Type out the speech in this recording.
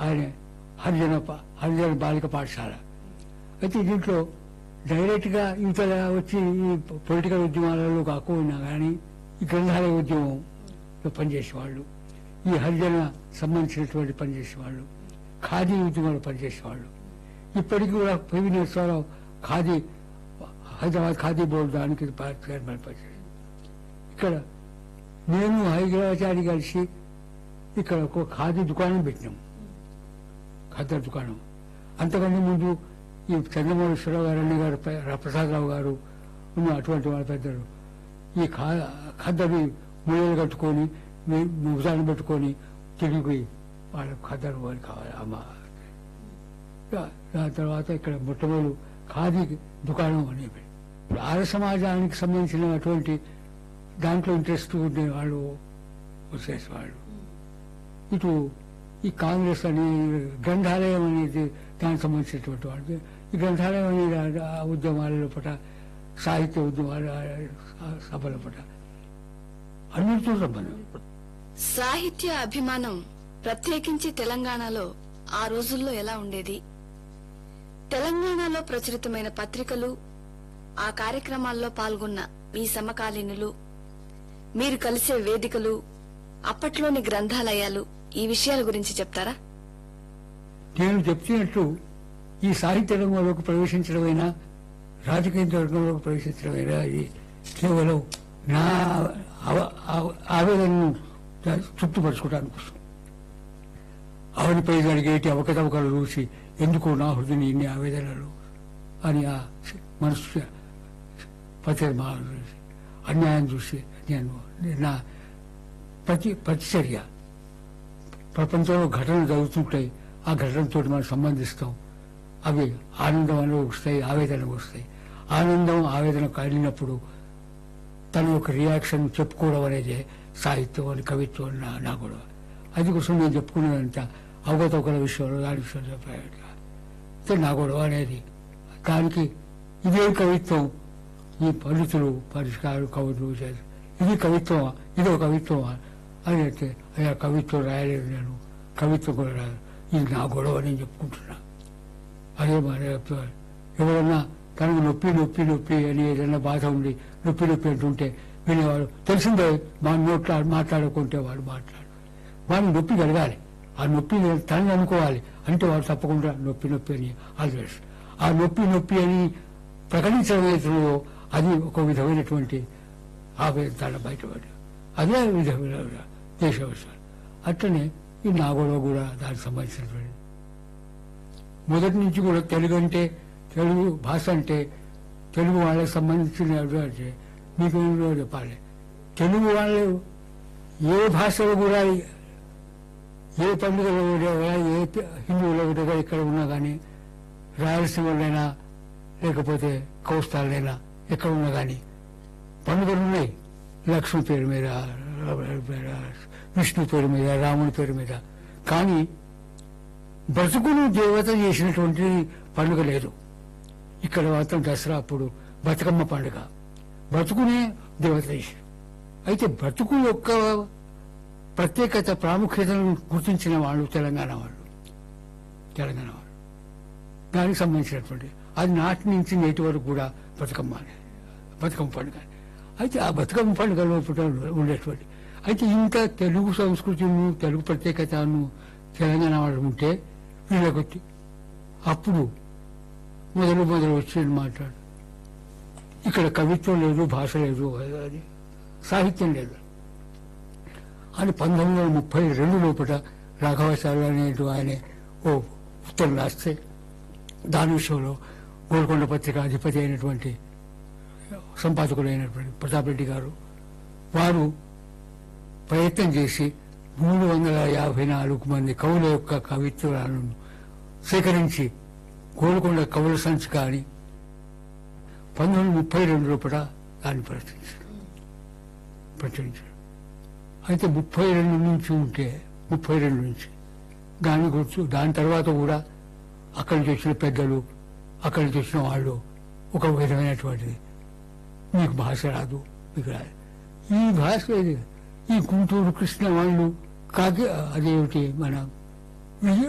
ఆయన హరిజన ప- హరిజన బాలిక పాఠశాల అయితే దీంట్లో డైరెక్ట్గా ఇతర వచ్చి ఈ పొలిటికల్ ఉద్యమాలలో కాకుండా కానీ ఈ గ్రంథాలయ ఉద్యమంలో పనిచేసేవాళ్ళు ఈ హరిజన సంబంధించినటువంటి పనిచేసేవాళ్ళు ఖాదీ ఉద్యమంలో పనిచేసేవాళ్ళు ఇప్పటికీ కూడా పివి నరసింహారావు ఖాదీ హైదరాబాద్ ఖాదీ బోర్డు దానికి చైర్మన్ పనిచేసి ఇక్కడ నేను హైదరాబాద్ కలిసి ఇక్కడ ఒక ఖాదీ దుకాణం పెట్టినాం ఖాతా దుకాణం అంతకంటే ముందు ఈ చంద్రమౌళేశ్వరరావు గారు అన్న గారు ప్ర- ప్రసాదరావు గారు ఉన్న అటువంటి వాళ్ళ పెద్దలు ఈ ఖా ఖద్దవి మూలలు కట్టుకొని ముగ్గుదాన్ని పెట్టుకొని తిరిగి వాళ్ళ ఖద్దరు వారికి కావాలి అమ్మ దా- దాని తర్వాత ఇక్కడ మొట్టమొదటి ఖాదీ దుకాణం అనేది ఆర్య సమాజానికి సంబంధించినటువంటి దాంట్లో ఇంట్రెస్ట్ ఉండే వాళ్ళు వచ్చేసేవాళ్ళు ఇటు ఈ కాంగ్రెస్ అని గ్రంథాలయం అనేది దానికి సంబంధించినటువంటి వాళ్ళు ఈ గ్రంథాలయం అనేది ఆ- ఆ ఉద్యమాల లోపల సాహిత్య ఉద్యమాల ఆ సభల పట అన్నిటితో సంబంధం సాహిత్య అభిమానం ప్రత్యేకించి తెలంగాణలో ఆ రోజుల్లో ఎలా ఉండేది తెలంగాణలో ప్రచురితమైన పత్రికలు ఆ కార్యక్రమాల్లో పాల్గొన్న మీ సమకాలీనులు మీరు కలిసే వేదికలు అప్పట్లోని గ్రంథాలయాలు ఈ విషయాల గురించి చెప్తారా నేను చెప్తున్నట్టు ఈ సాహిత్య రంగంలోకి ప్రవేశించడమైనా రాజకీయ రంగంలోకి ప్రవేశించడమైనా ఇది కేవలం నా ఆవ- ఆవ- ఆవేదనను తృప్తిపరచుకోవడానికి కోసం ఆవిడపై జరిగేటి అవకతవకలు చూసి ఎందుకు నా హృదయని ఇన్ని ఆవేదనలు అని ఆ మనసు పతిమ అన్యాయం చూసి నేను నా ప్రతి ప్రతిచర్య ప్రపంచంలో ఘటనలు జరుగుతుంటాయి ఆ ఘటనతో మనం సంబంధిస్తాం అవి ఆనందం అని వస్తాయి ఆవేదన వస్తాయి ఆనందం ఆవేదన కలిగినప్పుడు తన యొక్క రియాక్షన్ చెప్పుకోవడం అనేది సాహిత్యం అని కవిత్వం అని నా నా గొడవ అది కోసం నేను చెప్పుకునేదంత అవగతవకల విషయంలో దాని విషయంలో చెప్పాను అయితే నా గొడవ అనేది దానికి ఇదే కవిత్వం ఈ పండితులు పరిష్కారు కవులు చేసి ఇది కవిత్వమా ఇదో కవిత్వమా అని అంటే అయ్యా కవిత్వం రాయలేదు నేను కవిత్వం కూడా రాయలేదు ఇది నా గొడవ అని చెప్పుకుంటున్నా అదే మరి ఎవరన్నా తనకు నొప్పి నొప్పి నొప్పి అని ఏదైనా బాధ ఉండి నొప్పి నొప్పి అంటుంటే వినేవాడు తెలిసిందే మా నోట్లా మాట్లాడుకుంటే వాడు మాట్లాడు వాడిని నొప్పి కలగాలి ఆ నొప్పి తనని అనుకోవాలి అంటే వాడు తప్పకుండా నొప్పి నొప్పి అని ఆల్వేస్ ఆ నొప్పి నొప్పి అని ప్రకటించడం ఏదో అది ఒక విధమైనటువంటి ఆవేదన తన బయటపడి అదే విధమైన దేశ విషయాలు అట్లనే ఈ నాగోడవ కూడా దానికి సంబంధించినటువంటి మొదటి నుంచి కూడా తెలుగు అంటే తెలుగు భాష అంటే తెలుగు వాళ్ళకి సంబంధించిన అంటే మీకు ఏమిటో చెప్పాలి తెలుగు వాళ్ళు ఏ భాషలో కూడా ఏ పండుగలో కూడా ఏ ప- హిందువులో కూడా ఇక్కడ ఉన్నా కానీ రాయలసీమలోనైనా లేకపోతే కోస్తాలైనా ఎక్కడ ఉన్నా కానీ పండుగలు ఉన్నాయి లక్ష్మి పేరు మీద విష్ణు పేరు మీద రాముని పేరు మీద కానీ బ్రతుకును దేవత చేసినటువంటి పండుగ లేదు ఇక్కడ మాత్రం దసరా అప్పుడు బతుకమ్మ పండుగ బ్రతుకునే దేవత చేసి అయితే బ్రతుకు యొక్క ప్రత్యేకత ప్రాముఖ్యతను గుర్తించిన వాళ్ళు తెలంగాణ వాళ్ళు తెలంగాణ వాళ్ళు దానికి సంబంధించినటువంటి అది నాటి నుంచి నేటి వరకు కూడా బతుకమ్మ అనేది బతుకమ్మ పండుగ అయితే ఆ బతుకమ్మ పండుగ లోపల ఉండేటువంటి అయితే ఇంత తెలుగు సంస్కృతిను తెలుగు ప్రత్యేకతను తెలంగాణ వాళ్ళు ఉంటే వీళ్ళకొచ్చి అప్పుడు మొదలు మొదలు వచ్చి మాట్లాడు ఇక్కడ కవిత్వం లేదు భాష లేదు అది సాహిత్యం లేదు అని పంతొమ్మిది వందల ముప్పై రెండు లోపల రాఘవాచార్య అనేటు ఆయన ఓ ఉత్తరం రాస్తే దాని విషయంలో గోల్కొండ పత్రిక అధిపతి అయినటువంటి సంపాదకుడైనటువంటి ప్రతాప్ రెడ్డి గారు వారు ప్రయత్నం చేసి మూడు వందల యాభై నాలుగు మంది కవుల యొక్క కవిత్వాలను సేకరించి గోల్కొండ కవుల సంచిక అని పంతొమ్మిది వందల ముప్పై రెండు లోపల దాన్ని ప్రచురించారు ప్రచురించారు అయితే ముప్పై రెండు నుంచి ఉంటే ముప్పై రెండు నుంచి దాని గుర్తు దాని తర్వాత కూడా అక్కడి నుంచి వచ్చిన పెద్దలు అక్కడి నుంచి వచ్చిన వాళ్ళు ఒక విధమైనటువంటిది మీకు భాష రాదు మీకు రాదు ఈ భాష ఇది. ఈ గుంటూరు కృష్ణ వాళ్ళు కాకి అదేమిటి మన విజయ